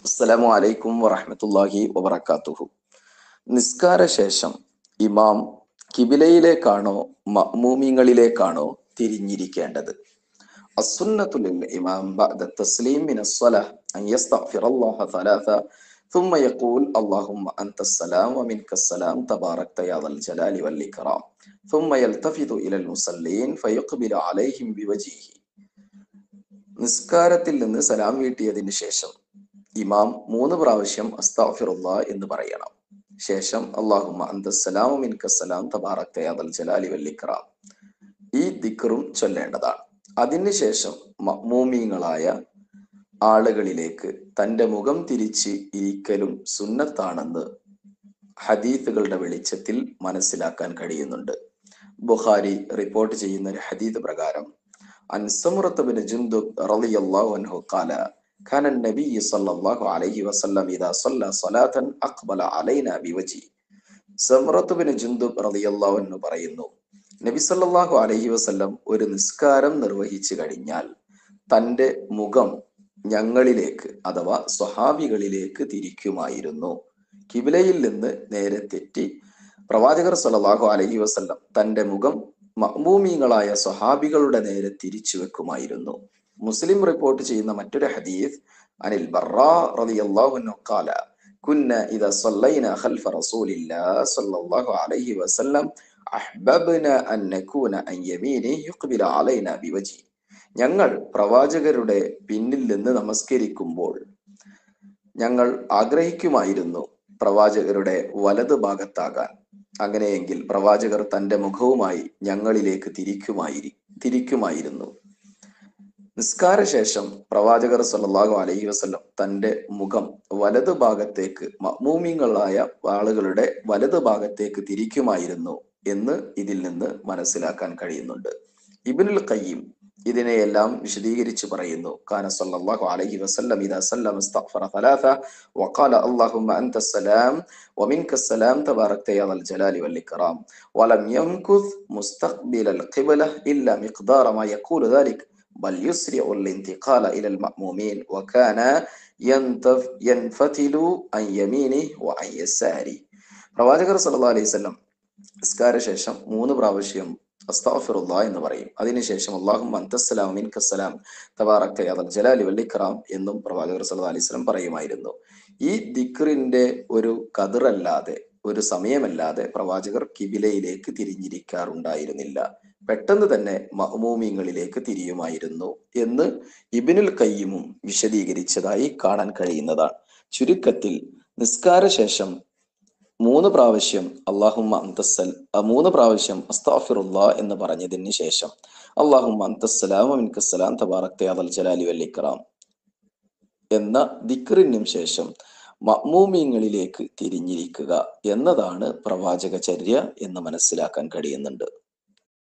അസ്സലാമു അലൈക്കും വറഹ്മത്തുള്ളാഹി വബറകാതുഹു നിസ്കാര ശേഷം ഇമാം കിബിലയിലേക്കാണോ മഅ്മൂമിങ്ങളിലേക്കാണോ തിരിഞ്ഞിരിക്കേണ്ടത് السنة للإمام بعد التسليم من الصلاة أن يستغفر الله ثلاثة ثم يقول اللهم أنت السلام ومنك السلام تباركت يا ذا الجلال والإكرام ثم يلتفت إلى المصلين فيقبل عليهم بوجهه നിസ്കാരത്തിൽ നിന്ന് സലാം വീട്ടിയതിന് ശേഷം ഇമാം മൂന്ന് പ്രാവശ്യം അസ്താഫിറുള്ള എന്ന് പറയണം ശേഷം അള്ളാഹുമ്മ അന്തസ്സലാമു മിൻകസ്സലാം തബാറക്കയാദൽ ജലാലി വല്ലിക്രാം ഈ ദിക്റും ചൊല്ലേണ്ടതാണ് അതിനുശേഷം മഅ്മൂമീങ്ങളായ ആളുകളിലേക്ക് തന്റെ മുഖം തിരിച്ച് ഇരിക്കലും സുന്നത്താണെന്ന് ഹദീത്തുകളുടെ വെളിച്ചത്തിൽ മനസ്സിലാക്കാൻ കഴിയുന്നുണ്ട് ബുഖാരി റിപ്പോർട്ട് ചെയ്യുന്ന ഒരു ഹദീത്ത് പ്രകാരം عن سمرة بن جندب رضي الله عنه قال كان النبي صلى الله عليه وسلم إذا صلى صلاة أقبل علينا بوجهه സമ്രത്ത് ബിൻ ജുന്ദുബ് റളിയല്ലാഹു അൻഹു പറയുന്നു നബി സല്ലല്ലാഹു അലൈഹി വസല്ലം ഒരു നിസ്കാരം നിർവഹിച്ചു കഴിഞ്ഞാൽ തന്റെ മുഖം ഞങ്ങളിലേക്ക് അഥവാ സ്വഹാബികളിലേക്ക് തിരിക്കുമായിരുന്നു കിബിലയിൽ നിന്ന് നേരെ തെറ്റി പ്രവാചകർ സല്ലല്ലാഹു അലൈഹി വസല്ലം തന്റെ മുഖം മഅ്മൂമീങ്ങളായ സ്വഹാബികളുടെ നേരെ തിരിച്ചു വെക്കുമായിരുന്നു മുസ്ലിം റിപ്പോർട്ട് ചെയ്യുന്ന മറ്റൊരു ഹദീസ് അനിൽ ബറാ റളിയല്ലാഹു അൻഹു ഖാല كنا إذا صلينا خلف رسول الله صلى الله عليه وسلم أحببنا أن نكون عن يمينه يقبل علينا بوجهه ഞങ്ങൾ പ്രവാചകരുടെ പിന്നിൽ നിന്ന് നമസ്കരിക്കുമ്പോൾ ഞങ്ങൾ ആഗ്രഹിക്കുമായിരുന്നു പ്രവാചകരുടെ വലത് ഭാഗത്താകാൻ അങ്ങനെയെങ്കിൽ പ്രവാചകർ തന്റെ മുഖവുമായി ഞങ്ങളിലേക്ക് തിരിക്കുമായി തിരിക്കുമായിരുന്നു നിസ്കാര ശേഷം പ്രവാചകർ സല്ലല്ലാഹു അലൈഹി വസല്ലം തന്റെ മുഖം വലത് ഭാഗത്തേക്ക് മഅ്മൂമിങ്ങളായ ആളുകളുടെ വലത് ഭാഗത്തേക്ക് തിരിക്കുമായിരുന്നു എന്ന് ഇതിൽ നിന്ന് മനസ്സിലാക്കാൻ കഴിയുന്നുണ്ട് ഇബ്നുൽ ഖയ്യിം ഇതിനെയെല്ലാം വിശദീകരിച്ച് പറയുന്നു കാന സല്ലല്ലാഹു അലൈഹി വസല്ലം ഇദാ സല്ലം ഇസ്തഗ്ഫറ ثلاث وقال اللهم انت السلام ومنك السلام تباركت يا ذا الجلال والاكرام ولم يمكث مستقبل القبلة الا مقدار ما يقول ذلك بل يسرع الانتقال الى المأمومين وكان ينتف ينفتل عن يمينه وعن يساره പ്രവാചകർ സല്ലല്ലാഹു അലൈഹി വസല്ലം നിസ്കാര ശേഷം മൂന്ന് പ്രാവശ്യം അസ്താഫിറുള്ള എന്ന് പറയും അതിനുശേഷം അള്ളാഹും അന്തസ്സലാം മിൻകസ്സലാം തബാറക്ക യാദൽ ജലാലി വല്ലിക്രാം എന്നും പ്രവാചകർ സല്ലല്ലാഹു അലൈഹി വസല്ലം പറയുമായിരുന്നു ഈ ദിക്റിന്റെ ഒരു കതിറല്ലാതെ ഒരു സമയമല്ലാതെ പ്രവാചകർ കിബിലയിലേക്ക് തിരിഞ്ഞിരിക്കാറുണ്ടായിരുന്നില്ല പെട്ടെന്ന് തന്നെ മഹ്മൂമിങ്ങളിലേക്ക് തിരിയുമായിരുന്നു എന്ന് ഇബിനുൽ കയ്യിമും വിശദീകരിച്ചതായി കാണാൻ കഴിയുന്നതാണ് ചുരുക്കത്തിൽ നിസ്കാര ശേഷം മൂന്ന് പ്രാവശ്യം അള്ളാഹുമ്മ അന്തസ്സൽ മൂന്ന് പ്രാവശ്യം അസ്താഫിറുള്ള എന്ന് പറഞ്ഞതിന് ശേഷം അള്ളാഹുമ്മ അന്തസ്സലാം മിൻകസ്സലാം തബാറക് അദൽ ജലാലി വല്ലിക്രാം എന്ന ദിക്റിനും ശേഷം മഅ്മൂമിങ്ങളിലേക്ക് തിരിഞ്ഞിരിക്കുക എന്നതാണ് പ്രവാചക ചര്യ എന്ന് മനസ്സിലാക്കാൻ കഴിയുന്നുണ്ട്